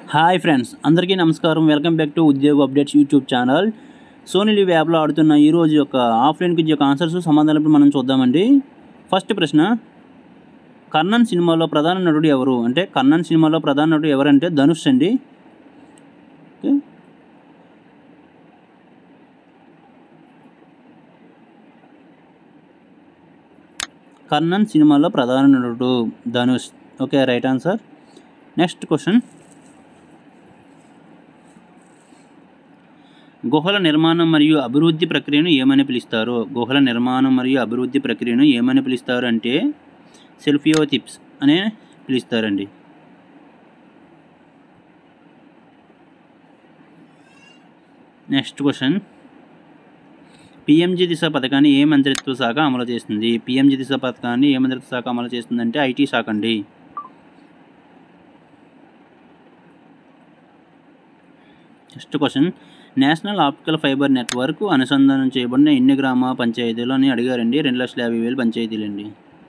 hi friends అందరికీ నమస్కారం welcome back to Udyoga updates YouTube channel Sony LIV యాప్లో ఆడుతున్న ఈరోజు యొక్క ఆఫ్లైన్ క్విజ్ యొక్క ఆన్సర్స్ సమాధానాలు ఇప్పుడు మనం చూద్దామండి ఫస్ట్ ప్రశ్న కర్ణన్ సినిమాలో ప్రధాన నటుడు ఎవరు అంటే కర్ణన్ సినిమాలో ప్రధాన నటుడు ఎవరంటే ధనుష్ అండి ఓకే కర్ణన్ సినిమాలో ప్రధాన నటుడు Dhanush okay right answer next question గుహల నిర్మాణం మరియు అభివృద్ధి ప్రక్రియను ఏమని పిలుస్తారు గుహల నిర్మాణం మరియు అభివృద్ధి ప్రక్రియను ఏమని పిలుస్తారు అంటే సెల్ఫియోటిప్స్ అనే పిలుస్తారండి నెక్స్ట్ క్వశ్చన్ పిఎంజి దిశ పథకాన్ని ఏ మంత్రిత్వ శాఖ అమలు చేస్తుంది పిఎంజి దిశ పథకాన్ని ఏ మంత్రిత్వ శాఖ అమలు చేస్తుందంటే ఐటీ శాఖ అండి next question national optical fibre network అనుసంధానం చేయబడిన ఎన్ని గ్రామ పంచాయతీలు అని అడిగారండి రెండు లక్షల యాభై వేలు పంచాయతీలు అండి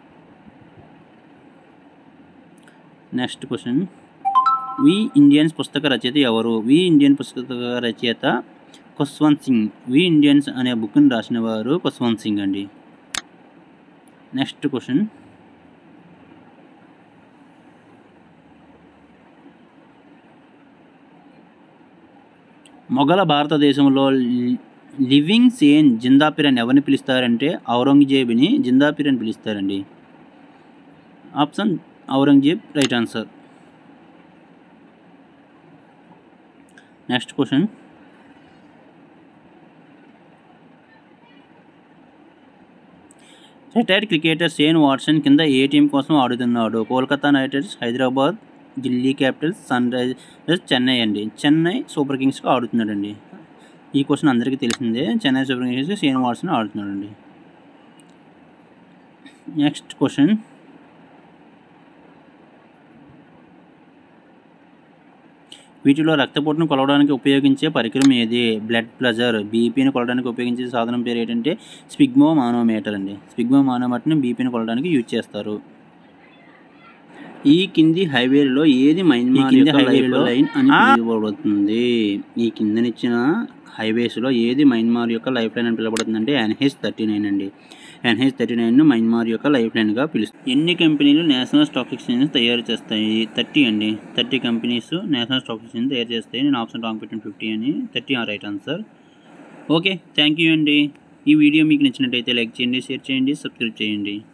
నెక్స్ట్ క్వశ్చన్ వి ఇండియన్స్ పుస్తక రచయిత ఎవరు వి ఇండియన్ పుస్తక రచయిత ఖుష్వంత్ సింగ్ వి ఇండియన్స్ అనే బుక్ని రాసిన వారు ఖుష్వంత్ సింగ్ అండి నెక్స్ట్ క్వశ్చన్ మొఘల భారతదేశంలో లి- లివింగ్ సేన్ జిందాపీర్ అని ఎవరిని పిలుస్తారంటే ఔరంగజేబుని జిందాపీర్ అని పిలుస్తారండి option Aurangzeb right answer next question retired cricketer Shane Watson కింద ఏ టీం కోసం ఆడుతున్నాడు Kolkata Knight Riders Hyderabad Delhi Capitals Sun Risers Chennai అండి చెన్నై సూపర్ కింగ్స్కి ఆడుతున్నాడండి ఈ క్వశ్చన్ అందరికీ తెలిసిందే Chennai Super Kings Shane Watson ఆడుతున్నాడండి నెక్స్ట్ క్వశ్చన్ వీటిలో రక్తపోటును కొలవడానికి ఉపయోగించే పరికరం ఏది బ్లడ్ ప్రెషర్ బీపీని కొలవడానికి ఉపయోగించే సాధనం పేరు ఏంటంటే స్పిగ్మో మానోమీటర్ అండి స్పిగ్మో మానోమీటర్ని బీపీని కొలవడానికి యూజ్ చేస్తారు ఈ కింది హైవేలో ఏది మైన్మార్ యొక్క హైవేలో లైన్ అని పిలువబడుతుంది ఈ కిందనిచ్చిన హైవేస్లో ఏది మైన్మార్ యొక్క లైఫ్ లైన్ అని పిలువబడుతుంది అంటే ఎన్హెచ్ థర్టీ నైన్ అండి ఎన్హెచ్ థర్టీ నైన్ను మైన్మార్ యొక్క లైఫ్ లైన్గా పిలుస్తారు ఎన్ని కంపెనీలు నేషనల్ స్టాక్ ఎక్స్చేంజ్ తయారు చేస్తాయి థర్టీ అండి thirty companies national stock exchange తయారు చేస్తాయి నేను ఆప్షన్ రాంగ్ పెట్టిన ఫిఫ్టీ అని థర్టీ ఆ right answer okay thank you అండి ఈ వీడియో మీకు నచ్చినట్టయితే లైక్ చేయండి షేర్ చేయండి సబ్స్క్రైబ్ చేయండి